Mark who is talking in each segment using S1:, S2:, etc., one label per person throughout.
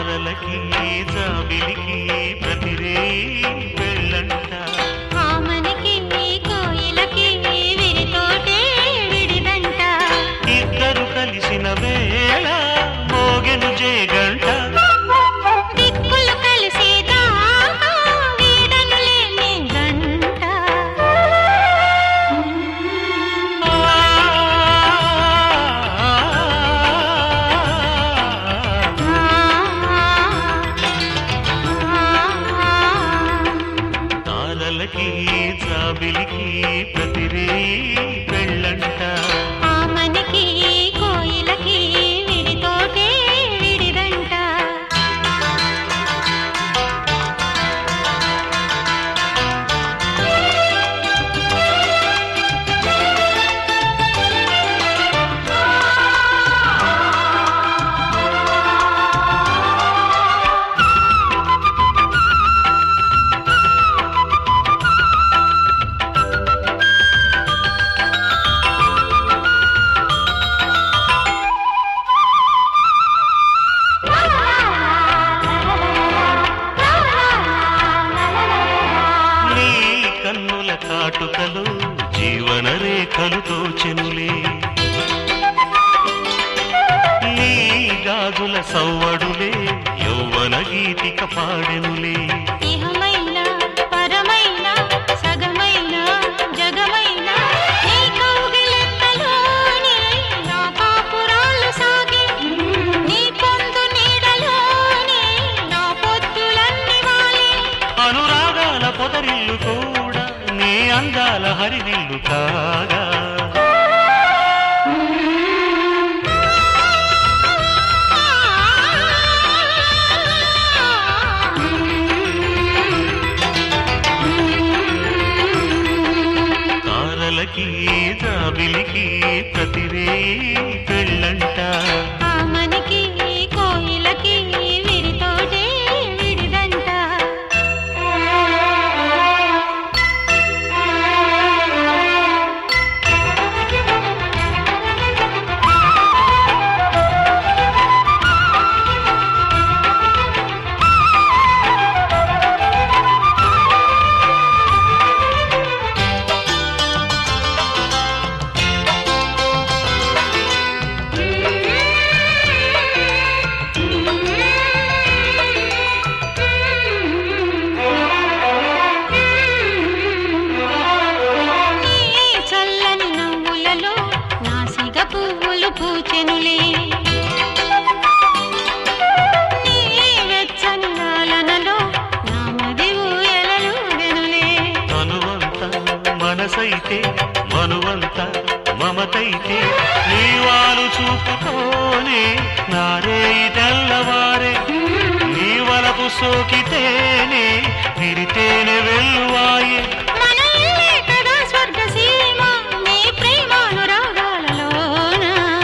S1: తారలకి జాబిలికి ప్రతిరే పెళ్ళంట
S2: ఆమనికి కోయిలకి విరితోటే విడిదంట
S1: ఇద్దరు కలిసిన వేళ మోగెను జేగంట
S2: దిక్కులు కలిసేదాకా వీడను లేని గంట
S1: తారలకి జాబిలికి ప్రతిరే పెళ్ళంట
S2: ఆమనికి కోయిలకి విడితోటే విడిదంట
S1: నీ కన్నుల కాటుకలు జీవన రేఖలు తోచెనులే నీ గాజుల సవ్వడులే యౌవన గీతిక పాడెనులే
S2: ఇహమైన పరమైన సగమైన జగమైన నీ కౌగిలింతలోనే నా కాపురాలు సాగే నీ పొందు నీడలోనే నా పొద్దులన్నీ వాలే
S1: అనురాగాల పొదరిల్లు కూడా నీ అందాల హరివిల్లు కాగా తారలకి జాబిలికి ప్రతిరే పెళ్ళంట
S2: ఆమనికి కోయిలకి విరితోటే విడిదంట నీ చల్లని నవ్వులలో నాసిగ పువ్వులు పూచెనులే నీ వెచ్చని లాలనలో నా మది ఊయలలుగెనులే
S1: మనువంత మనసైతే మనువంత మమతైతే నీవాలు చూపుతోనే నారే తెల్లవారే నీ వలపు సోకితేనే విరితేనే వెల్లువాయే
S2: మన ఇల్లే కదా స్వర్గ సీమ నీ ప్రేమానురాగాలలోన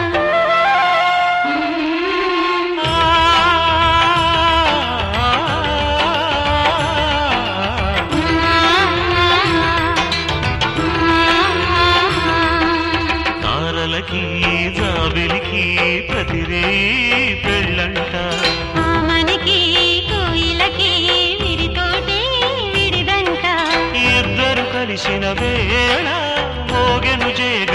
S1: తారలకి జాబిలికి ప్రతిరే పెళ్ళంట
S2: ఆమనికి కోయిలకి విరితోటే విడిదంట
S1: ఇద్దరు కలిసిన వేళ మోగెను జేగ